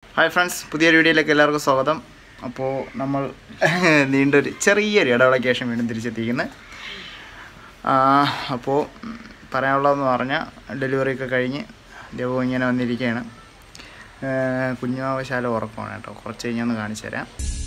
Hi friends പുതിയൊരു വീഡിയോയിലേക്ക് എല്ലാവർക്കും സ്വാഗതം അപ്പോൾ നമ്മൾ നീണ്ടൊരു ചെറിയൊരു ഇടവേളയ്ക്ക് ശേഷം വീണ്ടും തിരിച്ചെത്തിക്കുന്നത് അപ്പോൾ ഉം, പറയാനുള്ളതെന്ന് പറഞ്ഞാൽ ഡെലിവറി ഒക്കെ കഴിഞ്ഞ് ദേവു ഇങ്ങനെ വന്നിരിക്കുകയാണ് കുഞ്ഞുമാവശാല ഉറക്കമാണ് കേട്ടോ കുറച്ച് കഴിഞ്ഞൊന്ന് കാണിച്ചു തരാം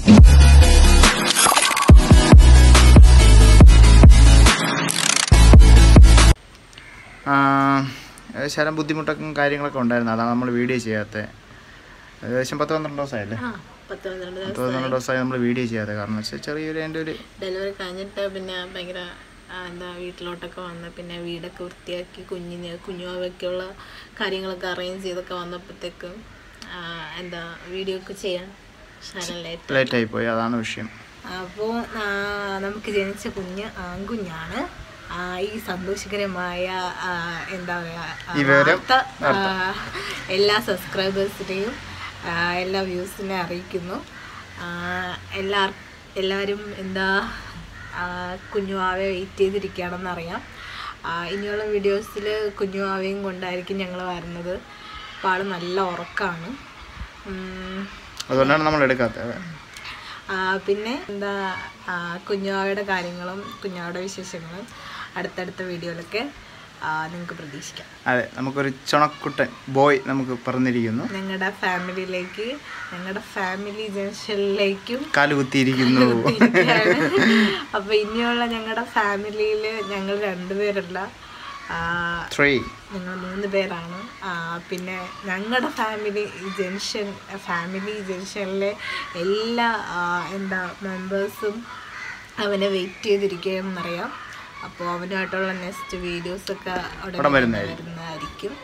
ആ, ശരം ബുദ്ധിമുട്ടൊക്കെ കാര്യങ്ങളൊക്കെ ഉണ്ടായിരുന്നു അതാണ് നമ്മൾ വീഡിയോ ചെയ്യാത്തത് ഏകദേശം പത്ത് പന്ത്രണ്ട് ദിവസമായില്ലേ ആ പത്ത് പന്ത്രണ്ട് പത്ത് ദിവസം പന്ത്രണ്ട് ദിവസമായി നമ്മൾ വീഡിയോ ചെയ്യാതെ കാരണം വെച്ചാൽ ചെറിയൊരു എൻ്റെ ഒരു ഡെലിവറി കഴിഞ്ഞിട്ട് പിന്നെ ഭയങ്കര ആ, എന്താ വീട്ടിലോട്ടൊക്കെ വന്ന് പിന്നെ വീടൊക്കെ വൃത്തിയാക്കി കുഞ്ഞിന് കുഞ്ഞുവാവയ്ക്കുള്ള കാര്യങ്ങളൊക്കെ അറേഞ്ച് ചെയ്തൊക്കെ വന്നപ്പോഴത്തേക്കും ആ, എന്താ വീഡിയോ ഒക്കെ ചെയ്യാൻ ശരം ലേറ്റ് ലേറ്റായി പോയി അതാണ് വിഷയം അപ്പോൾ നമുക്ക് ജനിച്ച കുഞ്ഞ് ആൺകുഞ്ഞാണ് ആ, ഈ സന്തോഷകരമായ ആ, എന്താ ഈ വിവരം പറയുക എല്ലാ സബ്സ്ക്രൈബേഴ്സിനെയും ആ, എല്ലാ വ്യൂസിനെ അറിയിക്കുന്നു ആ, എല്ലാ എല്ലാവരും എന്താ ആ, കുഞ്ഞുവാവെ വെയിറ്റ് ചെയ്തിരിക്കുകയാണെന്ന് അറിയാം ആ, ഇനിയുള്ള വീഡിയോസിൽ കുഞ്ഞുവാവയും കൊണ്ടായിരിക്കും ഞങ്ങൾ വരുന്നത് അപ്പോൾ ആൾ നല്ല ഉറക്കമാണ് ഉം. അതുകൊണ്ടാണ് നമ്മൾ എടുക്കാത്തത് ആ, പിന്നെ എന്താ ആ, കുഞ്ഞാവയുടെ കാര്യങ്ങളും കുഞ്ഞാവയുടെ വിശേഷങ്ങളും അടുത്തടുത്ത വീഡിയോയിലൊക്കെ നിങ്ങൾക്ക് പ്രതീക്ഷിക്കാം അതെ നമുക്കൊരു ചുണക്കുട്ടൻ ബോയ് നമുക്ക് പറഞ്ഞിരിക്കുന്നു ഞങ്ങളുടെ ഫാമിലിയിലേക്ക് ഞങ്ങളുടെ ഫാമിലി ജംഗ്ഷനിലേക്കും കാലുകുത്തിയിരിക്കുന്നു അപ്പൊ ഇനിയുള്ള ഞങ്ങളുടെ ഫാമിലിയിൽ ഞങ്ങൾ രണ്ടുപേരല്ല ആ, ത്രീ ഞങ്ങൾ മൂന്ന് പേരാണ് ആ, പിന്നെ ഞങ്ങളുടെ ഫാമിലി ജംഗ്ഷൻ ഫാമിലി ജംഗ്ഷനിലെ എല്ലാ ആ, എന്താ മെമ്പേഴ്സും അവനെ വെയിറ്റ് ചെയ്തിരിക്കുകയെന്നറിയാം അപ്പോൾ അവനുമായിട്ടുള്ള നെക്സ്റ്റ് വീഡിയോസൊക്കെ ഉടൻ ഉടനെ വരുന്നതായിരിക്കും. വരുന്നതായിരിക്കും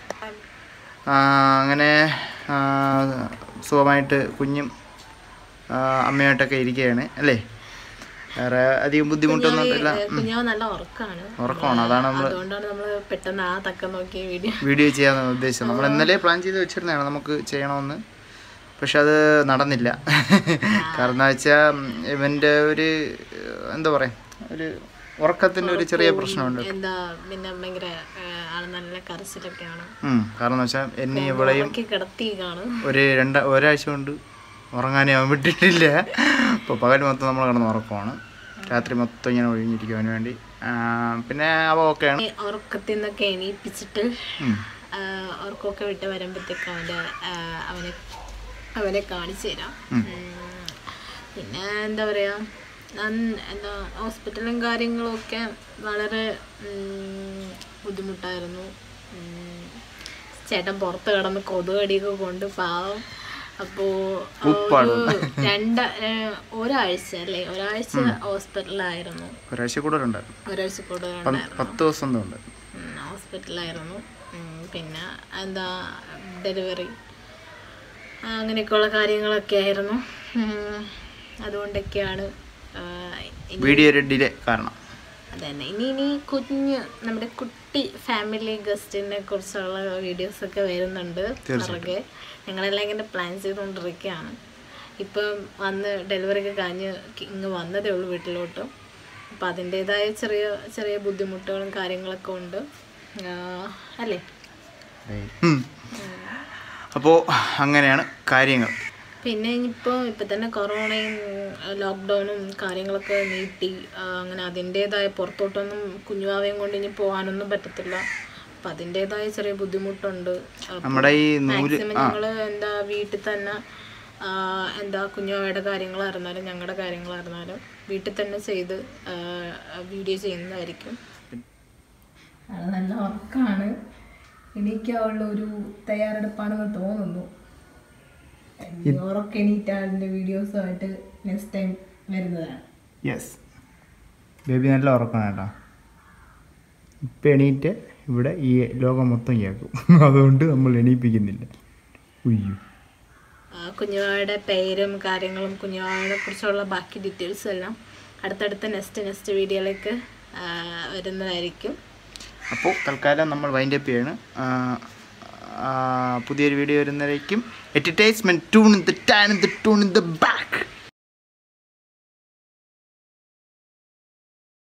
ആ, അങ്ങനെ ആ, സുഖമായിട്ട് കുഞ്ഞും ആ, അമ്മയായിട്ടൊക്കെ ഇരിക്കുകയാണ് അല്ലേ വേറെ അധികം ബുദ്ധിമുട്ടൊന്നും ഇല്ല കുഞ്ഞാവ് നല്ല ഉറക്കമാണ് ഉറക്കമാണ് അതാണ് നമ്മൾ അതുകൊണ്ടാണ് നമ്മൾ പെട്ടെന്ന് ആ തക്കം നോക്കിയ വീഡിയോ വീഡിയോ ചെയ്യാമെന്ന് ഉദ്ദേശിച്ചത് നമ്മൾ ഇന്നലെ പ്ലാൻ ചെയ്ത് വെച്ചിരുന്നതാണ് നമുക്ക് ചെയ്യണമെന്ന് പക്ഷെ അത് നടന്നില്ല കാരണം എന്താ വെച്ചാൽ ഇവൻ്റെ ഒരു എന്താ പറയുക ഒരു ഉറക്കത്തിൻ്റെ ഒരു ചെറിയ പ്രശ്നമുണ്ട് എന്താ പിന്നെ ഭയങ്കര ആ, ആള് നല്ല കരച്ചിലൊക്കെയാണ് ഉം, കാരണം എന്ന് വെച്ചാൽ എന്നെ ഇവളെയും ഉറക്കി കിടത്തി കാണും ഒരു രണ്ട് ഒരാഴ്ച കൊണ്ട് ഉറങ്ങാനേ അവൻ വിട്ടിട്ടില്ല അപ്പോൾ പകൽ മൊത്തം നമ്മൾ കിടന്ന് ഉറക്കമാണ് രാത്രി മൊത്തം ഇങ്ങനെ ഒഴിഞ്ഞിരിക്കുവാൻ വേണ്ടി ആ, പിന്നെ അവ ഓക്കെയാണ് ഈ ഉറക്കത്തിൽ നിന്നൊക്കെ എണീപ്പിച്ചിട്ട് ഉം. ആ, ഉറക്കമൊക്കെ വിട്ട് വരുമ്പോഴത്തേക്ക് അവൻ്റെ ആ, അവനെ അവനെ കാണിച്ചു തരാം ഉം. പിന്നെ എന്താ പറയുക എന്താ ഹോസ്പിറ്റലും കാര്യങ്ങളും ഒക്കെ വളരെ ഉം, ബുദ്ധിമുട്ടായിരുന്നു ഉം, ചേട്ടൻ പുറത്ത് കിടന്ന് കൊതുകടിയൊക്കെ കൊണ്ട് പാവം അപ്പോൾ ഒരു രണ്ട് ഏഹ്, ഒരാഴ്ച അല്ലേ ഒരാഴ്ച ഹോസ്പിറ്റലിലായിരുന്നു ഒരാഴ്ച കൂടുതലുണ്ടായിരുന്നു ഒരാഴ്ച കൂടുതൽ പത്ത് പത്ത് ദിവസം എന്തോ ഉണ്ട് ഉം, ഹോസ്പിറ്റലായിരുന്നു ഉം, പിന്നെ എന്താ ഡെലിവറി അങ്ങനെയൊക്കെയുള്ള കാര്യങ്ങളൊക്കെ ആയിരുന്നു ഉം, അതുകൊണ്ടൊക്കെയാണ് ആ, ഇനി വീഡിയോ ഒരു ഡിലേ കാരണം അതന്നെ ഇനി ഇനി കുഞ്ഞ് നമ്മുടെ കുട്ടി ഫാമിലി ഗസ്റ്റിനെ കുറിച്ചുള്ള വീഡിയോസ് ഒക്കെ വരുന്നുണ്ട് പുറകെ ഞങ്ങളെല്ലാം ഇങ്ങനെ പ്ലാൻ ചെയ്തുകൊണ്ടിരിക്കുകയാണ് ഇപ്പം വന്ന് ഡെലിവറി ഒക്കെ കഴിഞ്ഞ് ഇങ്ങ് വന്നതേ ഉള്ളൂ വീട്ടിലോട്ട് അപ്പം അതിൻ്റെതായ ചെറിയ ചെറിയ ബുദ്ധിമുട്ടുകളും കാര്യങ്ങളൊക്കെ ഉണ്ട് ആ, അല്ലേ അപ്പോൾ അങ്ങനെയാണ് കാര്യങ്ങൾ പിന്നെ ഇനിയിപ്പോൾ ഇപ്പം തന്നെ കൊറോണയും ലോക്ക്ഡൗണും കാര്യങ്ങളൊക്കെ നീട്ടി ആ, അങ്ങനെ അതിൻ്റേതായ പുറത്തോട്ടൊന്നും കുഞ്ഞുവാവയും കൊണ്ട് ഇനി പോകാനൊന്നും പറ്റത്തില്ല അപ്പം അതിൻ്റേതായ ചെറിയ ബുദ്ധിമുട്ടുണ്ട് അപ്പം നമ്മുടെ ഈ നൂല് മാക്സിമം ഞങ്ങൾ എന്താ വീട്ടിൽ തന്നെ ആ, എന്താ കുഞ്ഞുവാവയുടെ കാര്യങ്ങളായിരുന്നാലും ഞങ്ങളുടെ കാര്യങ്ങളായിരുന്നാലും വീട്ടിൽ തന്നെ ചെയ്ത് വീഡിയോ ചെയ്യുന്നതായിരിക്കും അത് നല്ല ഉറക്കമാണ് എനിക്കുള്ള ഒരു തയ്യാറെടുപ്പാണെന്ന് തോന്നുന്നു ഉറക്കം എണീറ്റാളിൻ്റെ വീഡിയോസുമായിട്ട് നെക്സ്റ്റ് ടൈം വരുന്നതാണ് യെസ് ബേബി നല്ല ഉറക്കണം കേട്ടോ ഇപ്പം എണീറ്റ് ഇവിടെ ഈ ലോകം മൊത്തം കേൾക്കും അതുകൊണ്ട് നമ്മൾ എണീപ്പിക്കുന്നില്ല ഉയ്യോ കുഞ്ഞുവാവയുടെ പേരും കാര്യങ്ങളും കുഞ്ഞുവാവയെ കുറിച്ചുള്ള ബാക്കി ഡീറ്റെയിൽസും എല്ലാം അടുത്തടുത്ത നെക്സ്റ്റ് നെക്സ്റ്റ് വീഡിയോയിലേക്ക് ആ, വരുന്നതായിരിക്കും അപ്പോൾ തൽക്കാലം നമ്മൾ വൈൻഡ് അപ്പ് ചെയ്യാണ് ആ, ആ, പുതിയൊരു വീഡിയോ വരുന്നതായിരിക്കും entertainment tune in the tan in the tune in the back